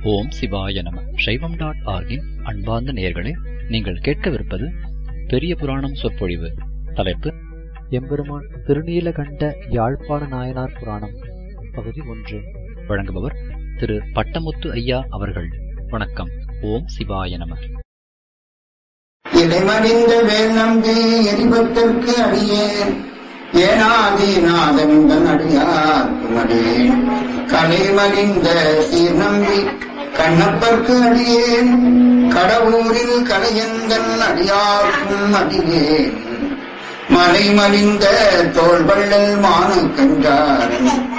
ஓம் சிவாய நம சைவம் டாட் ஆர்கின் அன்பார்ந்த நேயர்களே நீங்கள் கேட்கவிருப்பது பெரிய புராணம் சொற்பொழிவு தலைப்பு எம்பெருமான் திருநீலகண்ட யாழ்ப்பாண நாயனார் புராணம் பகுதி ஒன்று வழங்குபவர் திரு பட்டமுத்து ஐயா அவர்கள் வணக்கம் ஓம் சிவாய நம இடைமறிந்த வேல் நம்பி எரிபத்திற்கு அடியேன் ஏனாதீநாதன் அடியார்க்கும் அடியேன் கலைமறிந்த சீர் நம்பி கண்ணப்பர்க்கு அடியேன் கடவுரில் கலையந்தன் அடியார்க்கும் அடியேன் மலைமறிந்த தோள்வள்ளல் மானு கண்டார்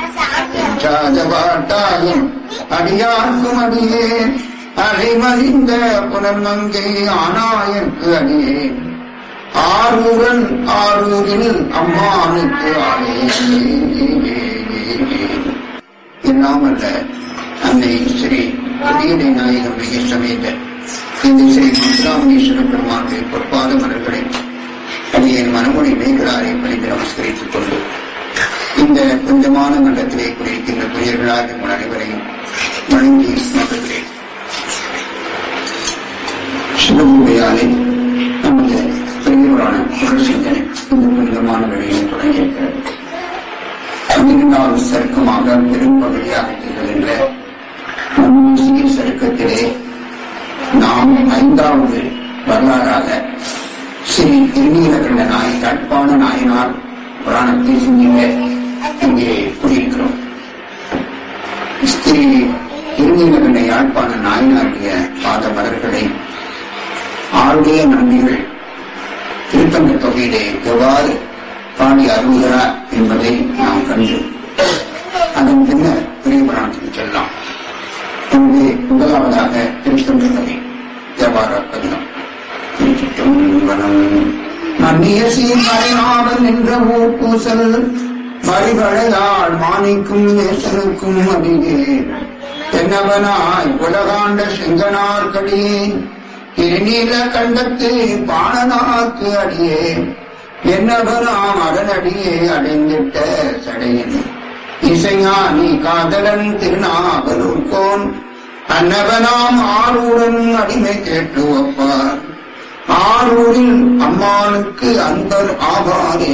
பாட்டாயின் அடியார்க்கும் அடியேன் அலைமறிந்த புனர்மங்கை ஆனாயற்கு அடியேன் ஆரூரன் ஆரூரில் அம்மானுக்கு ஆளே இல்லாமல்ல அன்னை ஸ்ரீ புதியடை நாயகம் மிக சமேத இந்த ஸ்ரீ முத்துராமேஸ்வர பெருமானுடைய பொற்பாத மலர்களை அடியேன் மனமொழி மேகலாரை பணிந்து நமஸ்கரித்துக் கொண்டு இந்த புனிதமான மண்டலத்திலே குறிக்கின்ற புயல்களாக உங்கள் அனைவரையும் வணங்கி மகிழ்கிறேன் சிவபூமையாலே நமது பெரியவரான புகழ் சிந்தனை இந்த புனிதமான வழியில் தொடங்கியிருக்கிறது பன்னிரெண்டாவது சருக்கமாக பெரும்பகுதியாக திகழ்கின்ற சீர் சருக்கத்திலே நாம் ஐந்தாவது வரலாறாக ஸ்ரீ திருநீலகண்ட நாய் கட்பான நாயனார் புராணத்தை சிந்திக்க இங்கே கூறியிருக்கிறோம் ஸ்ரீ திருநீலகண்ட யாழ்ப்பாண நாயனாருடைய பாத மலர்களை ஆருடைய நன்மைகள் திருத்தங்க தொகையிலே எவ்வாறு பாடி அருள்கிறார் என்பதை நாம் கண்டு அதன் பின்னர் பெரிய புராணத்துக்கு செல்லலாம் எனவே முதலாவதாக திருத்தங்க தொகை தேவார கடிதம் திருச்சிற்றம்பலம் நன்னிய சீர்மறைநாவல் என்ற ஊர் பூசல் மறிவழையாள் மாணிக்கும் நேசனுக்கும் அடியே தென்னவனாய் உலகாண்ட செங்கனார் கடியேன் திருநீல கண்டத்து பாணனாக்கு அடியே என்னவனாம் அரணடியே அடைந்திட்ட சடையன் இசைஞானி காதலன் திருநாவலூர்கோன் அன்னவனாம் ஆரூரன் அடிமை கேட்டு ஒப்பார் ஆரூரில் அம்மானுக்கு அன்பர் ஆவாரே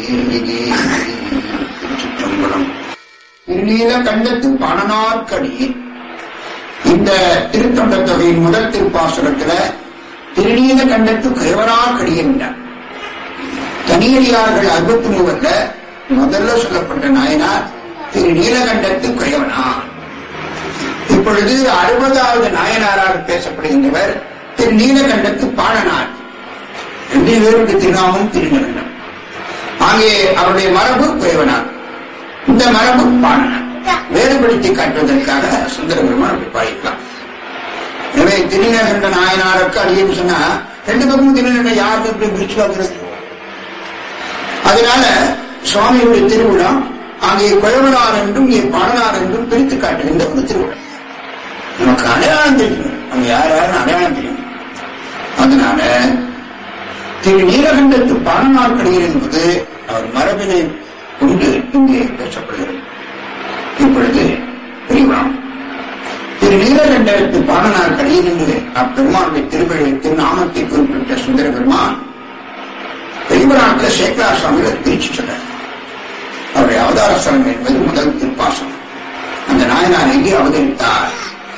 சிற்றம்பலம் திருநீல கண்டத்து பாணனார்க்கடியே இந்த திருத்தொண்ட தொகையின் முதல் திருப்பாசுரத்துல திருநீல கண்டத்து கைவரார் கடிகின்றார் தனியடியார்கள் அறுபத்தி மூவர்ல முதல்ல சொல்லப்பட்ட நாயனார் திரு நீலகண்டத்து குயவனார் இப்பொழுது அறுபதாவது நாயனாராக பேசப்படுகின்றவர் திரு நீலகண்டத்து பாடனார் ரெண்டு பேருக்கு திருநாமம் திருநீலகண்டம் அங்கே அவருடைய மரபு குயவனார் இந்த மரபு பாடனார் வேறுபடுத்தி காட்டுவதற்காக சுந்தர பெருமான் அப்படி பாடிக்கலாம் எனவே திருநீலகண்ட நாயனாருக்கு அடியேன்னு சொன்னா ரெண்டு பக்கமும் திருநீலகண்ட யாருக்கு எப்படி பிரிச்சு பார்க்கிறது அதனால சுவாமியுடைய திருவிழா அங்கே குழவனார் என்றும் இங்கே பாடனார் என்றும் பிரித்து காட்டுகின்ற ஒரு திருவிழா நமக்கு அடையாளம் தெரியும் அவங்க யார் யாரும் அடையாளம் தெரியும் அதனால திரு நீலகண்டத்து பாடனார் கடையில் என்பது அவர் மரபினை கொண்டு இங்கே பேசப்படுகிறது இப்பொழுது பிரிவாம் திரு நீலகண்டத்து பாடனார் கடையில் என்று அப்பெருமானுடைய திருவிழை திருநாமத்தை குறிப்பிட்ட சுந்தர பெருமான் பெரியவராக சேகரா சுவாமிகள் பிரிச்சு சொல்றார் அவருடைய அவதாரஸ்தலம் என்பது முதல் திருப்பாசம் அந்த நாயனார் எங்கே அவதரித்தார்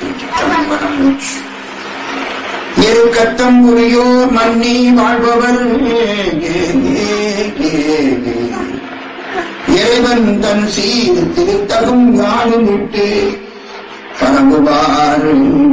எருக்கத்தம் உரியோர் மன்னி வாழ்பவர் இறைவன் தன் சீர் திருத்தகும் யாரும் விட்டு பரம்புவார்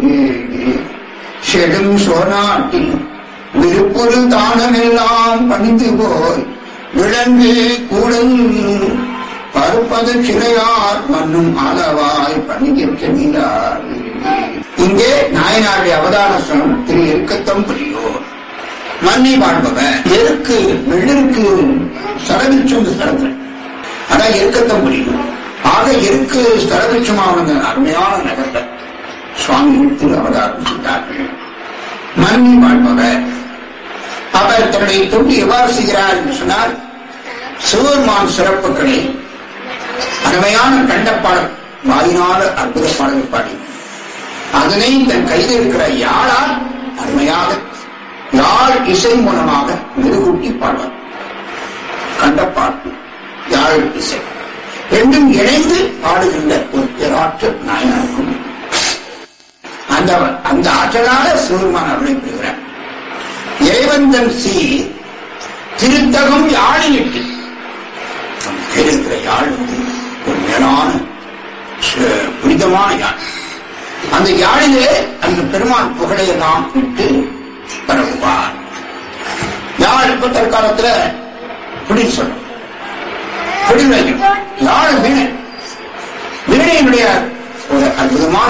செடும் சோனாட்டில் விருப்பொரு தானமெல்லாம் பணிந்து போய் விளங்கு கூடல் பருப்பது சிறையார் மண்ணும் அளவாய் பணிகின்றார் இங்கே நாயனாருடைய அவதாரசனம் திரு எருக்கத்தம் புரியோர் மண்ணை வாழ்பவன் எருக்கு வெள்ளிருக்கு சரவிச்சம் ஸ்தலத்தில் அதான் எருக்கத்தம் புரியும் ஆக எருக்கு ஸ்தலவிச்சமான அருமையான நகர்ல சுவாமிகள் திரு அவதாரம் செய்தார்கள் மண்ணி வாழ்பவர் அவர் தன்னுடைய தொண்டு எவ்வாறு செய்கிறார் என்று சொன்னால் சிவபெருமான் சிறப்புகளை அருமையான கண்டப்பாடல் வாயினால அற்புத பாடல் பாடி அதனை தன் கையில் இருக்கிற யாழால் அருமையாக யாழ் இசை மூலமாக மெருகூட்டி பாடுவார் கண்ட பாட்டு யாழ் இசை ரெண்டும் இணைந்து பாடுகின்ற ஒரு பேராற்றல் நாயனாருக்கும் அந்த அந்த ஆற்றலால சிவருமான் அவரை பெறுகிறார் இறைவந்தன் சி திருத்தகம் யாழிலிட்டு கையில் இருக்கிற யாழ் வந்து ஒரு மேலான ச- புனிதமான யாழ் அந்த யாழிலே அந்த பெருமான் புகழை நாம் விட்டு பரவுவார் யாழ் இப்ப தற்காலத்துல குடில் சொல்லும் குடில் வைக்கும் யாழ் வீணை வீணையினுடைய ஒரு அற்புதமான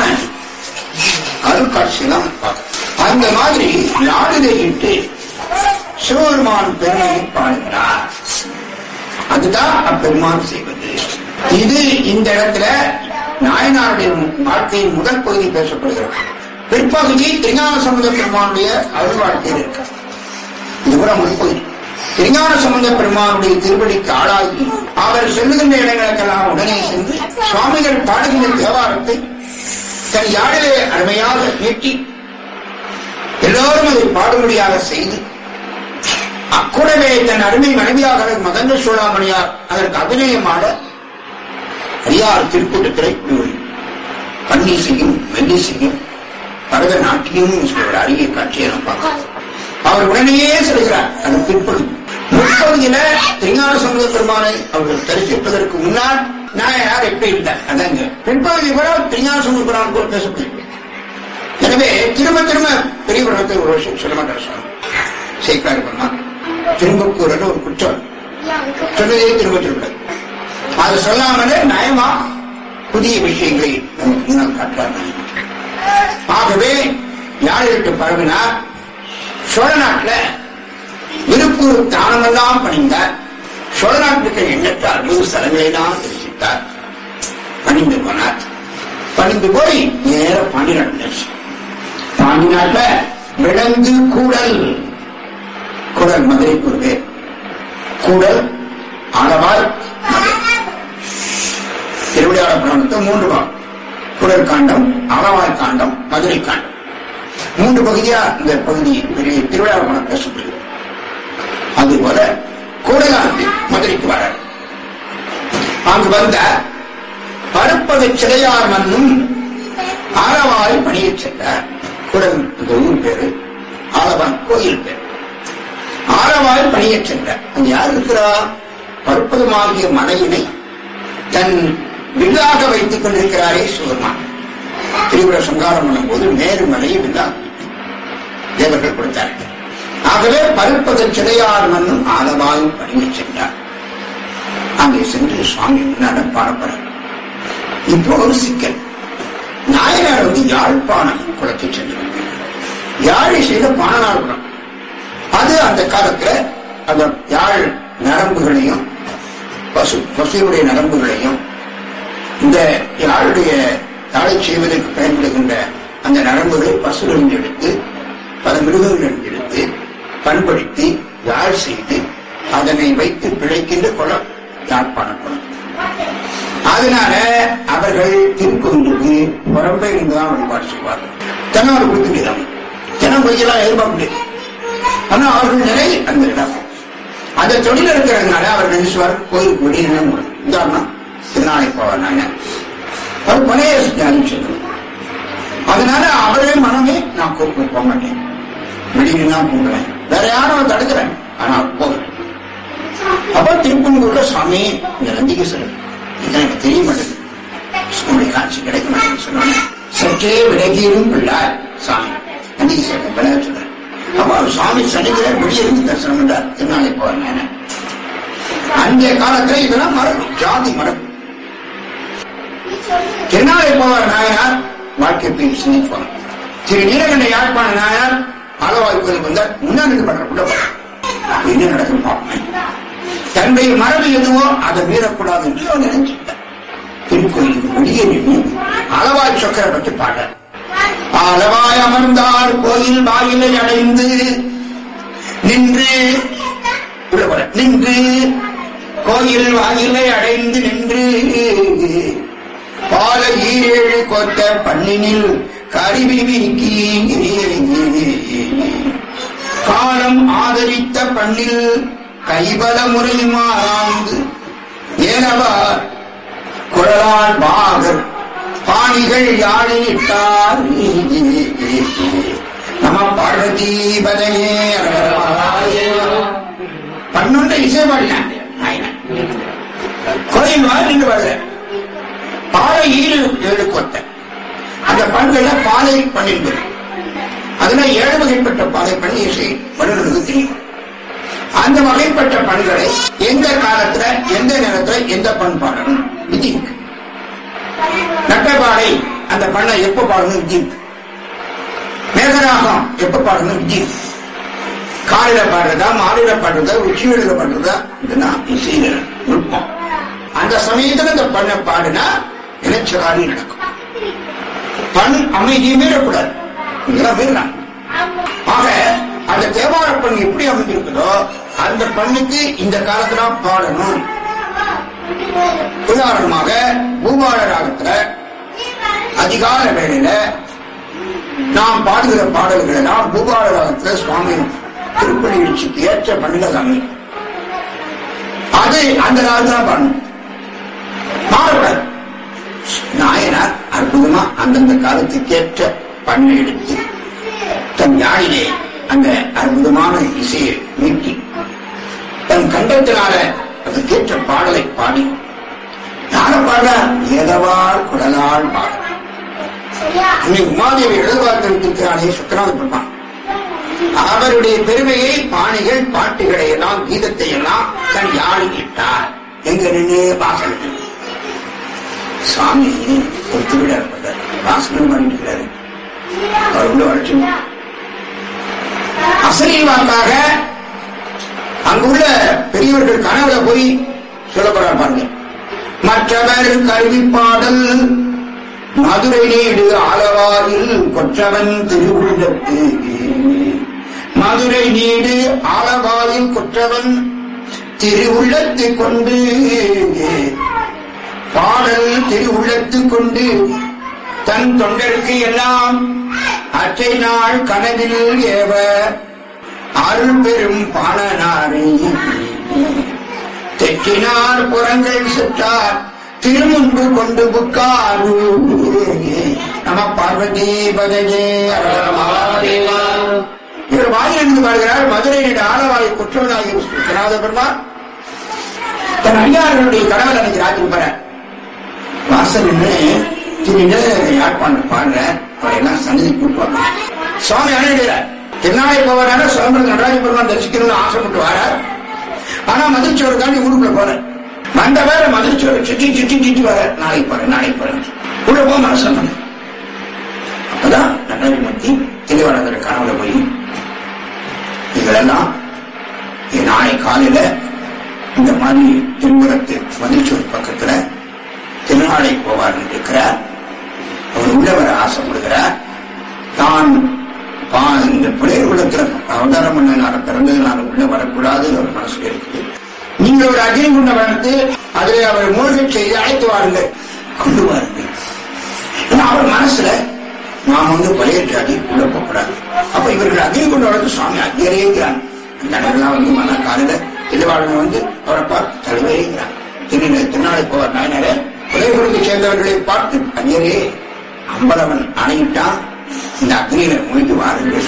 அருட்காட்சி தான் பார்க்கிறோம். அந்த மாதிரி யாழிலே இட்டு சிவபெருமான் பெருமையை பாடுகிறார் அதுதான் அப்பெருமான் செய்வது இது இந்த இடத்துல நாயனாருடைய வாழ்க்கையின் முதல் பகுதி பேசப்படுகிறது பிற்பகுதி திருஞான சம்பந்த பெருமானுடைய அருள் வாழ்க்கையில் இருக்கு இது கூட முற்பகுதி திருஞான சம்பந்த பெருமானுடைய திருப்படிக்கு ஆளாகி அவர் செல்லுகின்ற இடங்களுக்கெல்லாம் உடனே சென்று சுவாமிகள் பாடுகின்ற தேவாரத்தை தன் யாழிலே அருமையாக நீட்டி எல்லோரும் அதை பாடும்படியாக செய்து அக்கூடவே தன் அருமை மனைவியாக மதங்க சூடாமணியார் அதற்கு அபிநயமான அடியார் திருக்கூட்டத்திலே கூறி பன்னீசையும் மெல்லிசையும் பரதநாட்டியம் ஒரு அரிய காட்சியை நாம் பார்க்கிறோம் அவர் உடனேயே செல்கிறார் அது பிற்பகுதி முற்பகுதியில திருஞான சமுத பெருமானை அவர்கள் தரிசிப்பதற்கு முன்னால் நாயனார் எப்படி இருந்தார் அதாங்க பிற்பகுதி கூட திருஞான சமுத பெருமான் போல் பேசப்படுகிறது எனவே திரும்ப திரும்ப பெரிய பிரபத்தை ஒரு வருஷம் சொல்ல மாட்டார் சுவாமி சேக்காரு பண்ணா திரும்ப கூறல ஒரு குற்றம் சொன்னதே திரும்ப திரும்ப அது சொல்லாமலே நயமா புதிய விஷயங்களை நமக்கு முன்னால் காட்டுறார் நாயனார். ஆகவே யாழிற்கு பரவினார் சோழ நாட்டுல விருப்பூர் தானமெல்லாம் பணிந்தார் சோழ நாட்டுக்கு எண்ணற்ற அறுபது ஸ்தலங்களை தான் தெரிவித்தார் பணிந்து போனார் பணிந்து போய் நேர பாண்டி நடந்துச்சு பாண்டி நாட்டுல விலங்கு கூடல் குடல் மதுரைக்கு ஒரு பேர் கூடல் ஆலவாய் மதுரை திருவிளையாட புராணத்தை மூன்று பாகம் குடல் காண்டம் ஆலவாய் காண்டம் மதுரை காண்டம் மூன்று பகுதியா இந்த பகுதி பெரிய திருவிழா புராணம் பேசப்படுகிறது அதுபோல கூடலாந்து மதுரைக்கு வர அங்கு வந்த பருப்பது சிறையார் மன்னும் ஆலவாய் பணியச் சென்றார் குடல் இந்த ஊர் பேரு ஆலவாய் கோயில் பேர் ஆலவாய் பணியச் சென்றார் அங்க யார் இருக்கிறா பருப்பதுமாகிய மனையினை தன் வில்லாக வைத்துக் கொண்டிருக்கிறாரே சிவருமான் திரிபுர சங்காரம் பண்ணும்போது மேரு மலையை வில்லா தேவர்கள் கொடுத்தார்கள் ஆகவே பருப்பது சிறையார் மன்னும் ஆலவாயும் பணியச் சென்றார் அங்கே சென்று சுவாமி முன்னாட பாடப்பட இப்போ ஒரு சிக்கல் நாயனார் வந்து யாழ்ப்பாணம் குளத்தை சென்று யாழை செய்த பாணனார் குளம் அது அந்த காலத்துல அந்த யாழ் நரம்புகளையும் பசு பசுவுடைய நரம்புகளையும் இந்த யாழுடைய யாழை செய்வதற்கு பயன்படுகின்ற அந்த நரம்புகளை பசுகளில் எடுத்து பல மிருகங்களில் எடுத்து பண்படுத்தி யாழ் செய்து அதனை வைத்து பிழைக்கின்ற குளம் யாழ்ப்பாண குளம் அதனால அவர்கள் திருக்கோயிலுக்கு புறம்பே இருந்துதான் வழிபாடு செய்வார்கள் தினம் கொடுக்க முடியாது தினம் பொய்யெல்லாம் எதிர்பார்க்க முடியாது ஆனா அவர்கள் நிலை அந்த இடம் அந்த தொழில் இருக்கிறதுனால அவர் நினைச்சுவார் கோயிலுக்கு வெளியே நின்று உதாரணம் திருநாளை போவார் நாயனர் அவர் பழைய தியானம் செய்யணும் அதனால அவரே மனமே நான் கோயிலுக்கு போக மாட்டேன் வெளியே தான் போகிறேன் வேற யாரும் அவன் தடுக்கிறேன் ஆனா போகிறேன் அப்ப திருப்பங்கூர்ல சாமி இந்த நந்திகேஸ்வரர் இதான் எனக்கு தெரிய மாட்டேங்குது ஸ்கூலுடைய காட்சி கிடைக்க மாட்டேங்குது சொன்னாங்க சற்றே விலகியும் பிள்ளார் சாமி நந்திகேஸ்வரர் விளையாட சொல்றார் அப்ப அவர் சாமி சனிக்கிற வெளியே இருந்து தரிசனம் பண்றார் திருநாளை போவாங்க அந்த காலத்துல இதெல்லாம் மரபு ஜாதி மரபு திருநாளை போவார் நாயனார் வாழ்க்கை போய் சிந்திப்பாங்க திரு நீலகண்ட யாழ்ப்பாண நாயனார் ஆலவாய்ப்புகளுக்கு வந்தார் முன்னாடி பண்ற கூட என்ன நடக்கும் பார்ப்பேன் தன்னுடைய மரபு எதுவோ அதை மீறக்கூடாது என்று அவர் நினைச்சிட்டார் திருக்கோயிலுக்கு வெளியே நின்று அளவாய் சொக்கரை பற்றி பாட அளவாய் அமர்ந்தார் கோயில் வாயிலை அடைந்து நின்று உள்ள போற. நின்று கோயில் வாயிலை அடைந்து நின்று பால ஈரேழு கோத்த பண்ணினில் கருவிவிக்கி காலம் ஆதரித்த பண்ணில் கைபல முறை மாறாந்து ஏனவார் குழலால் பாகர் பாணிகள் யாழிட்டார் நம பார்வதி பதையே பன்னொன்றை இசை பாடினான் கோயில் மாதிரி நின்று வரல பாலை ஈடு ஏழு கொத்த அந்த பண்களை பாலை பண்ணிருந்தது அதுல ஏழு வகைப்பட்ட பாலை பண்ணி இசை வல்லுநருக்கு தெரியும் அந்த வகைப்பட்ட பண்களை எந்த காலத்துல எந்த நேரத்துல எந்த பண் பாடணும் விதி இருக்கு நட்டபாடை அந்த பண்ணை எப்ப பாடணும் விதி இருக்கு மேகராகம் எப்ப பாடணும் விதி இருக்கு காலையில பாடுறதா மாலையில பாடுறதா உச்சிவேளையில பாடுறதா இதெல்லாம் இசையில நுட்பம் அந்த சமயத்துல இந்த பண்ணை பாடுனா இளைச்சலாடி நடக்கும் பண் அமைதியை மீறக்கூடாது இதெல்லாம் மீறலாம் ஆக அந்த தேவார பண் எப்படி அமைஞ்சிருக்குதோ அந்த பண்ணுக்கு இந்த காலத்துல பாடணும் உதாரணமாக பூபால ராகத்துல அதிகால வேளையில நாம் பாடுகிற பாடல்கள் எல்லாம் பூபால ராகத்துல சுவாமி திருப்பணி எழுச்சிக்கு ஏற்ற பண்ணில சாமி அது அந்த நாள் தான் பாடணும் பாடக்கூடாது நாயனார் அற்புதமா அந்தந்த காலத்துக்கேற்ற பண்ணை எடுத்து தன் யாழிலே அந்த அற்புதமான இசையை மீட்டி தன் கண்டத்தினால அதுக்கேற்ற பாடலை பாடி யார பாட ஏதவார் குடலால் பாட அன்னை உமாதேவி எழுதுவார்த்திருக்கிறானே சுக்கராத பெருமான் அவருடைய பெருமையை பாணிகள் பாட்டுகளை எல்லாம் கீதத்தை எல்லாம் தன் யாழில் இட்டார் எங்க நின்று வாசல் சாமி ஒரு திருவிழா இருப்பதார் வாசனம் பண்ணிட்டு அவர் உள்ள வளர்ச்சி அசலி வாக்காக அங்குள்ள பெரியவர்கள் கனவுல போய் சொல்ல போறார் பாருங்க மற்றவர் கல்வி பாடல் மதுரை நீடு ஆலவாயில் கொற்றவன் திருவுள்ளத்து மதுரை நீடு ஆலவாயில் கொற்றவன் திருவுள்ளத்து கொண்டு பாடல் திருவுள்ளத்து கொண்டு தன் தொண்டருக்கு எல்லாம் அச்சை நாள் கனவில் ஏவ அருள் பெரும் பாணனாரை தெற்றினார் புறங்கள் சுற்றார் திருமுன்பு கொண்டு புக்காரு நம பார்வதி பதஜே இவர் வாயிலிருந்து பாடுகிறார் மதுரை ஆலவாய் குற்றவனாகி கனாத பெருமாள் தன் அடியார்களுடைய கடவுள் அன்னைக்கு ராஜ்யம் பெற வாசல் நின்று திடீர்னு யாழ்ப்பாணம் பாடுற அவரை எல்லாம் சன்னதி கூட்டுவாங்க சுவாமி அணையிடுறார் திருநாளை போவார சுதந்திர நடராஜ பெருமான் தரிசிக்கணும்னு ஆசைப்பட்டு வரார் ஆனா மதுரைச்சோறு தாண்டி ஊருக்குள்ள போற வந்தவர் மதுரைச்சோறு சுற்றி சுற்றி சுற்றி வர நாளைக்கு போறேன் நாளைக்கு போறேன் உள்ள போக மனசு வந்தது. அப்பதான் நடராஜமூர்த்தி தெளிவானந்தர கனவுல போய் இதெல்லாம் இது நாளை காலையில இந்த மாதிரி திருப்புறத்து மதுரைச்சோறு பக்கத்துல திருநாளை போவார் இருக்கிறார் அவர் உள்ள வர ஆசைப்படுகிறார் தான் பா- இந்த பிள்ளையர் உள்ளத்துல அவதாரம் பண்ண நான் பிறந்ததுனால உள்ள வரக்கூடாது ஒரு மனசுல இருக்குது நீங்கள் ஒரு அக்னி குண்ட வளர்த்து அதை அவர் மூழ்கச் செய்து அழைத்து வாருங்கள் கொண்டு வாருங்கள் ஏன்னா அவர் மனசுல நாம் வந்து பழைய ஜாதி உள்ள போகக்கூடாது அப்ப இவர்கள் அக்னி குண்ட வளர்த்து சுவாமி அக்னியரேங்கிறான் அந்த இடங்கள்லாம் வந்து மன காலையில தெளிவாளன் வந்து அவரை பார்த்து தலைவரேங்கிறான் திருநெ திருநாளை போவார் நாயனரே புலைகுடிக்கு சேர்ந்தவர்களை பார்த்து அந்நியரே அம்பலவன் அணையிட்டான் இந்த அக்னியில மூழ்கி வாருங்கள்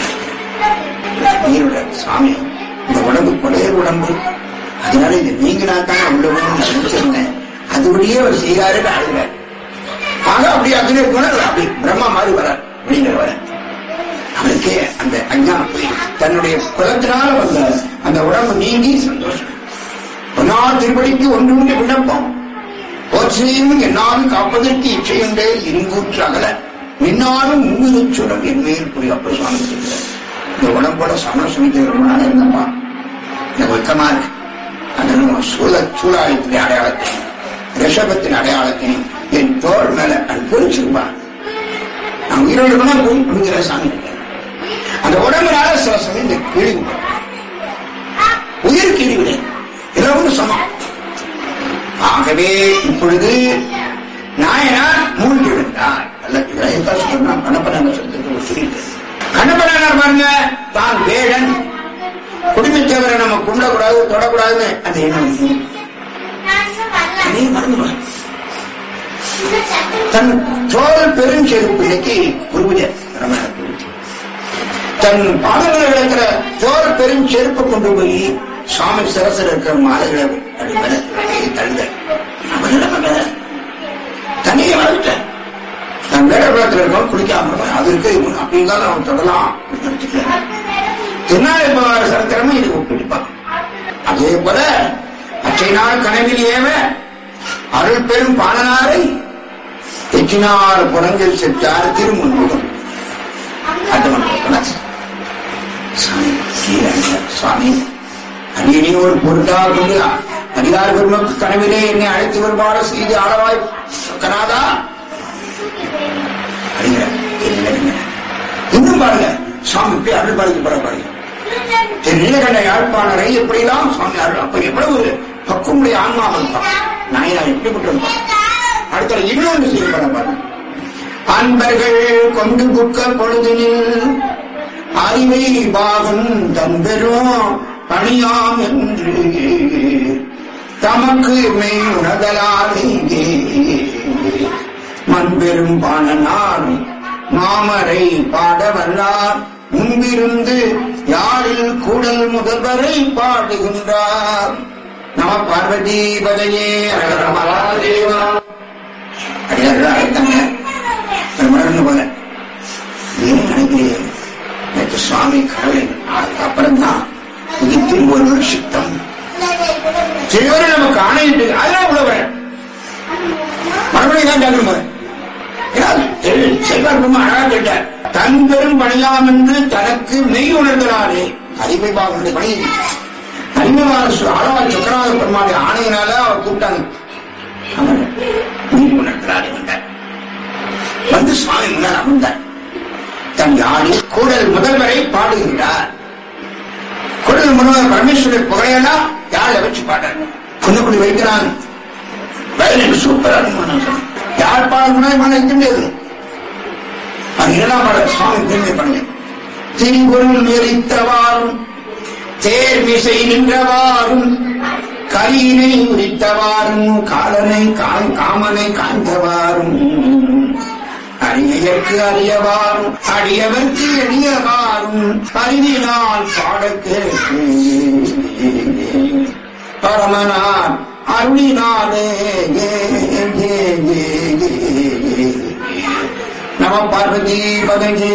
நீரோட சாமி இந்த உடம்பு கொடையர் உடம்பு அதனால இது நீங்கினா தான் உள்ளவன்னு நினைச்சிருந்தேன் அதுபடியே அவர் செய்யாருன்னு அழுகிறார் ஆக அப்படி அக்னி போனார் அப்படி பிரம்மா மாதிரி வரார் வெளியில வர அவருக்கே அந்த அஞ்ஞானம் போய் தன்னுடைய குலத்தினால வந்த அந்த உடம்பு நீங்கி சந்தோஷம் ஒன்னால் திருப்படிக்கு ஒன்று உண்டு விண்ணப்பம் போற்றையும் என்னாலும் காப்பதற்கு இச்சையுண்டே இருங்கூற்று அகல நின்னாலும் முன்னிருச்சுடன் என் மேல் புரிய அப்ப சுவாமி சொல்கிறார் இந்த உடம்போட சமரசமித்து ரொம்ப நாள் இருந்தப்பா எனக்கு வெக்கமா இருக்கு அந்த சூழ சூழாயத்தின் அடையாளத்தையும் ரிஷபத்தின் அடையாளத்தையும் என் தோல் மேல அது பொறிச்சிருப்பான் நான் உயிரோடு போனா போய் அப்படிங்கிற சாமி கிட்ட. அந்த உடம்புனால சில சமயம் இந்த கிழி விடும். உயிர் கிழி விடு இரவு சமம் ஆகவே இப்பொழுது நாயனார் மூழ்கி விழுந்தார் அல்ல இதெல்லாம் சொன்னா கண்ணப்பனார் சொல்லிட்டு சொல்லிட்டு கண்ணப்பனார் பாருங்க தான் வேடன் குடிமைத்தவரை நம்ம குண்டக்கூடாது தொடக்கூடாதுன்னு அந்த எண்ணம் அதே மறந்து போனார். தன் தோல் பெருஞ்செருப்பு இன்னைக்கு குருபூஜை ரமண குருபூஜை. தன் பாதங்களில் இருக்கிற தோல் பெருஞ்செருப்பு கொண்டு போய் சுவாமி சிரசில் இருக்கிற மாலைகளை அப்படி மேல அப்படியே தள்ளுங்க நம்ம என்ன பண்ண தண்ணியை வளர்த்த நான் வேடபுரத்தில் இருக்கோம் குளிக்காம இருப்பேன் அது இருக்கு இவன் அப்படி இருந்தாலும் அவன் தொடலாம் அப்படின்னு நினைச்சுக்கிறேன். திருநாளை போவார சரித்திரமும் இது ஒப்பிடிப்பான் அதே போல அச்சை நாள் கனவில் ஏவ அருள் பெரும் பாடனாரை எச்சினார் புறங்கள் செற்றார் திருமுன்புகம் அது ஒன்று சாமி கீழே சுவாமி அடியனே ஒரு பொருட்டாக கொண்டு அதிகார பெருமக்கு கனவிலே என்னை அழைத்து வருமாறு செய்து ஆளவாய் கனாதா அப்படிங்கிற இல்லை, இல்லை. இன்னும் பாருங்க சுவாமி போய் அருள் பாருங்க பட பாருங்க என் நீலகண்ட யாழ்ப்பாணரை எப்படிலாம் சுவாமி அருள் அப்ப எவ்வளவு பக்குமுடைய ஆன்மாவை நாயனா எப்படிப்பட்டிருப்பான் அடுத்த இன்னொன்று செய்யப்பட பாருங்க அன்பர்கள் கொண்டு புக்க பொழுதினில் அறிவை பாகம் தன்பெரும் பணியாம் என்று தமக்கு மெய் உணதலாதே மண்பெரும் பாணனார் மாமரை பாட வல்லார் முன்பிருந்து யாழில் கூடல் முதல்வரை பாடுகின்றார் நம பார்வதி பதையே மகாதேவா அடியார்கள் அழைத்தாங்க மறந்து போல ஏன் நினைக்கிறேன் நேற்று சுவாமி கடவுளை அதுக்கப்புறம் தான் இது திருவள்ளுவர் சித்தம் திருவள்ளுவர் நமக்கு ஆணையிட்டு அதெல்லாம் உழவர் மறுபடியும் தான் கேட்கணும் போல செல்வர் ரொம்ப அழகா கேட்டார் தன் பெரும் பணியாம் என்று தனக்கு மெய் உணர்ந்தனாலே அறிவை பாகனுடைய பணி அறிவுமான ஆளவா சக்கரநாத பெருமாளுடைய ஆணையினால அவர் கூப்பிட்டாங்க அவர் மெய் உணர்ந்தனாலே வந்தார் வந்து சுவாமி முன்னால் அமர்ந்தார் தன் யாழி கூடல் முதல்வரை பாடுகின்றார் கூடல் முதல்வர் பரமேஸ்வரர் புகையெல்லாம் யாழை வச்சு பாடுறார் குன்னக்குடி வைக்கிறான் வயலின் சூப்பரா இருக்கும் யார் பாடணும்னா மன இருக்க முடியாது அது இரண்டாம் பாடல் சுவாமி பெருமை பண்ணுங்க திரிபுரம் எரித்தவாறும் தேர் மிசை நின்றவாறும் கரியினை உரித்தவாறும் காலனை காய் காமனை காய்ந்தவாறும் அரியற்கு அறியவாறும் அடியவர்க்கு எளியவாறும் அறிவினால் பாடக்கு பரமனார் அருளினாலே நம பார்வதி பதஜே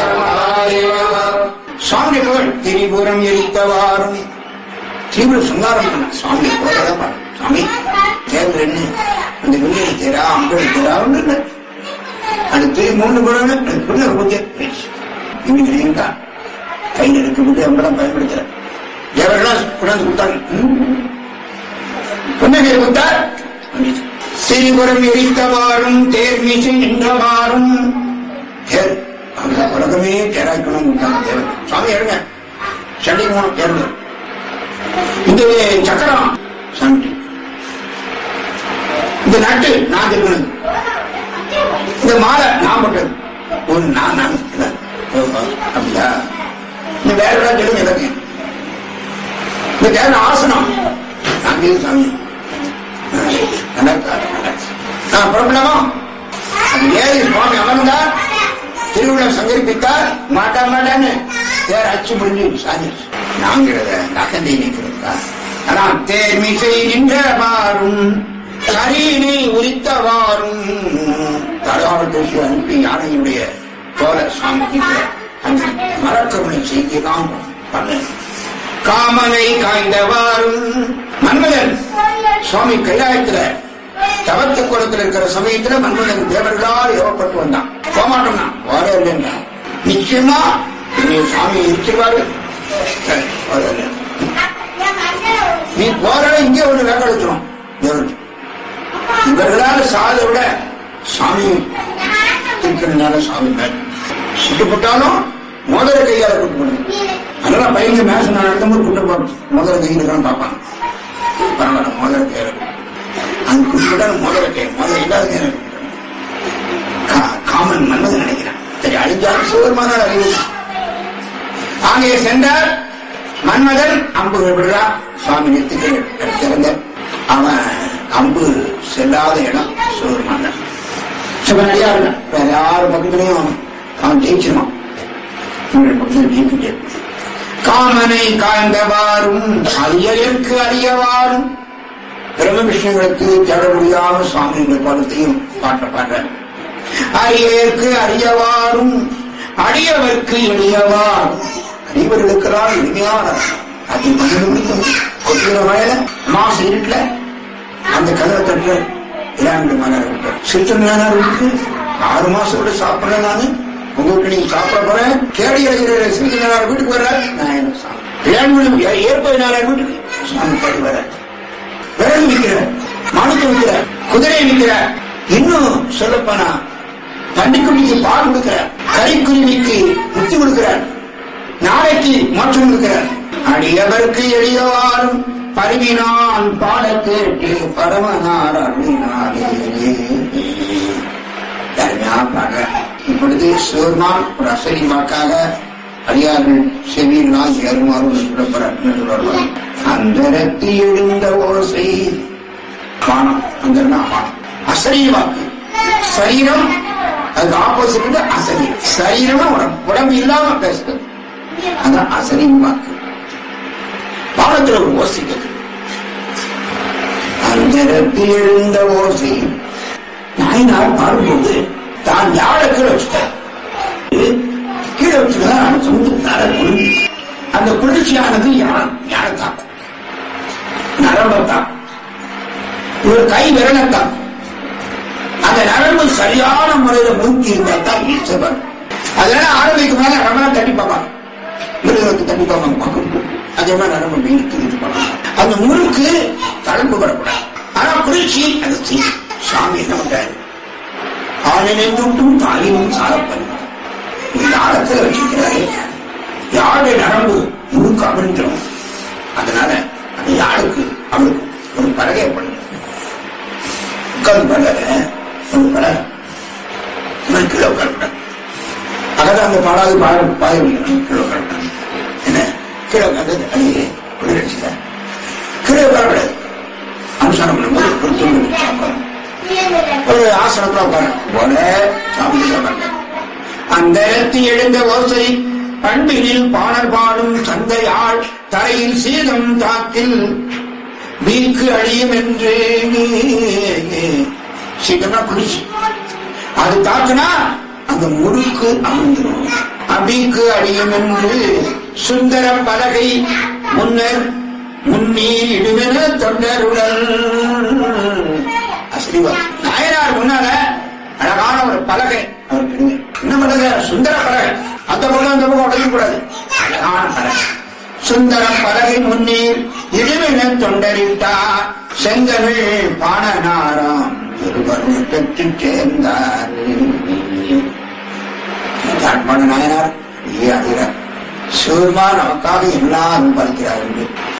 சுவாமி புகழ் திரிபுரம் எரித்தவாறும் திரிபுரம் சுங்காரம் பண்ண சுவாமி புகழதான் பாடு சுவாமி தேர்தல் என்ன அந்த வில்லை தேரா அம்பது தேரா ஒன்று இல்லை அடுத்து மூணு குழந்தை பிள்ளை பூஜை இன்னைக்கு எங்க கையில் இருக்க பூஜை அவங்களாம் பயன்படுத்துற எவரெல்லாம் கொண்டாந்து கொடுத்தாங்க புன்னகை கொடுத்தார் சிறிபுரம் எரித்தவாறும் தேர் மீசை நின்றவாறும் தேர் அவங்க உலகமே தேராய்க்கணும் கொடுத்தாங்க தேவர் சுவாமி எடுங்க சண்டை மூலம் தேர்ந்து இந்த சக்கரம் சாமி இந்த நட்டு நான் திருக்கணும் இந்த மாலை நான் போட்டது ஒரு நான் நான் இல்லை. ஓ, ஓ, அப்படியா இந்த வேற ஏதாவது சொல்லுங்க எனக்கு இந்த வேற ஆசனம் நான் இது சாமி ஆ, நல்லா இருக்கா? நல்லா இருக்கு. நான் புறப்படலாமா அது ஏறி சுவாமி அமர்ந்தார் திருவிழா சங்கரிப்பித்தார் மாட்டா மாட்டான்னு வேற அச்சு முடிஞ்சு சாமி நாங்கிறத நகந்தை நிற்கிறதுக்கா ஆனால் தேர்மிசை நின்றவாறும் கரீனை உரித்தவாறும் தடாவத்திற்கு அனுப்பி யானையுடைய தோல சுவாமி அந்த மரக்கருணை செய்திதான் பண்ண காமனை காய்ந்தவாறும் மன்மதன் சுவாமி கைலாயத்துல தவத்து குளத்தில் இருக்கிற சமயத்துல மன்மதன் தேவர்களால் ஏவப்பட்டு வந்தான் போமாட்டோம்னா வர இல்லைன்னா நிச்சயமா என்னை சுவாமி இருக்கிறாரு சரி, வர இல்லை. நீ போற இங்கே ஒரு வேலை வச்சிரும் தேவர்கள் இவர்களால் சாதை விட சாமி இருக்கிறதுனால சாமி மேல் சுட்டுப்பட்டாலும் மோதிர கையால குட்டுப்படும் அதனால பையங்க மேச நான் நடத்தும்போது குட்டு மோதிர கையில தான் பார்ப்பாங்க பரவாயில்ல மோதிர கையால அது குட்டுப்பட்டாலும் மோதிர கை மோதிர இல்லாத கையால குட்டுப்படும். கா- காமன் மன்மதன் நினைக்கிறான் சரி அழிஞ்சாலும் சிவருமானால் அறிவு அங்கே சென்றார் மன்மதன் அம்புகள் விடுறான் சுவாமி நிறுத்திகள் திறந்த அவன் அம்பு செல்லாத இடம் சிவருமான் சிவனடியா இருக்கான் வேற யார் பக்கத்துலயும் அவன் அவன் ஜெயிச்சிருவான் இவர்கள் பக்கத்தில் ஜெயிக்கிட்டே காமனை காய்ந்தவாறும் அரியருக்கு அறியவாறும் பிரம்ம விஷயங்களுக்கு தேட முடியாம சுவாமி இந்த படத்தையும் பாட்ட பாடுறார் அரியருக்கு அறியவாறும் அடியவர்க்கு எளியவாறும் அடியவர்களுக்கெல்லாம் எளிமையான அது பன்னெண்டு மணிக்கு கொட்டுகிற மழையில மாசம் இருட்டுல அந்த கதவை தட்டுற இரண்டு மலர் விட்டு சித்தனார் விட்டு ஆறு மாசம் கூட சாப்பிடல நானு உங்களுக்கு நீங்க சாப்பிட போறேன் கேடி அழைக்கிற சித்தனார் வீட்டுக்கு வர்ற நான் என்ன சாப்பிடுறேன் ஏற்பதினார் வீட்டுக்கு சாமி தேடி வர விறகு விற்கிற மாணிக்க விற்கிற குதிரை விற்கிற இன்னும் சொல்லப்போனா பன்னிக்குட்டிக்கு பால் கொடுக்கிறார் கறிக்குருவிக்கு முத்தி கொடுக்கிறார் நாளைக்கு மாற்றம் கொடுக்கிறார் அடியவருக்கு எளியவாறும் பருவினான் பாட கேட்டு பரமனார் அருளினாரே தர்மியா பாடுற இப்பொழுது சிவருமான் ஒரு அசரி வாக்காக அடியார்கள் செவியினால் ஏறுமாறும் சொல்லப்படுறார் அந்தரத்தி எழுந்த ஓசை வானம் அந்த வானம் அசரி வாக்கு சரீரம் அதுக்கு ஆப்போசிட் அசரீரம் சரீரம் உடம்பு உடம்பு இல்லாம பேசுறது அதான் அசரீம் வாக்கு வானத்துல ஒரு ஓசை கேட்குது அந்தரத்தில் எழுந்த ஓசை நாயனார் பாடும்போது தான் யாழ கீழே வச்சுட்டார் கீழே வச்சுதான் சமுத்திரத்தார குளிர் அந்த குளிர்ச்சியானது யானை யானை தாக்கும் நரம்பத்தான் ஒரு கை விரலத்தான் அந்த நரம்பு சரியான முறையில மூக்கி இருந்தா தான் ஈஸ்வரன் அதனால ஆரம்பிக்கும் மேல ரமணா தட்டி பார்ப்பாங்க மிருகத்துக்கு தட்டி பார்ப்பாங்க பார்க்கணும் அதே மாதிரி நரம்பு மீனுக்கு இது பண்ணலாம் அந்த முறுக்கு தளம்பு வரக்கூடாது ஆனா குளிர்ச்சி அது செய்யும் சாமி என்ன பண்றாரு ஆளினைந்தும் தாயினும் சாரப்பன் இந்த ஆழத்துல வச்சிருக்கிறாரு யாருடைய நரம்பு முழுக்க அமிழ்ந்துடும் அதனால அந்த யாருக்கு அவருக்கு ஒரு பலகை ஏற்படும் உட்கார்ந்து பலகை ஒரு பலகை இவன் கீழே உட்கார்ந்து அதான் அந்த பாடாது பாட பாய கீழே உட்கார்ந்து என்ன கீழே உட்கார்ந்து அடியே குளிரடிச்சுக்க கீழே உட்காரக்கூடாது அனுசாரம் பண்ணும்போது ஒரு துண்டு சாப்பாடு ஒரு ஆசனத்துல உட்கார போல சாமி சொல்றாங்க அந்த இடத்தில் எழுந்த ஓசை பண்பினில் பாடல் பாடும் சந்தையாள் தரையில் சீதம் தாக்கில் வீக்கு அழியும் என்று சீக்கிரமா குளிச்சு அது தாக்குனா அந்த முறுக்கு அமிழ்ந்துடும் அபிக்கு அழியும் என்று சுந்தர பலகை முன்னர் முன்னீர் இடுமென தொண்டருடன் அசரிவா நாயனார் முன்னால அழகான ஒரு பலகை அவருக்கு இடுங்க. என்ன பலகை சுந்தர பலகை அந்த பக்கம் அந்த பக்கம் உடைக்க கூடாது அழகான பலகை சுந்தர பலகை முன்னீர் இடுமென தொண்டரிட்டா செங்கமிழ் பாணனாராம் இருவரும் பெற்று சேர்ந்தார் தாட்பாடு நாயனார் ஏ அழுகிறார் சிவருமா நமக்காக எல்லாரும் பலிக்கிறார் என்று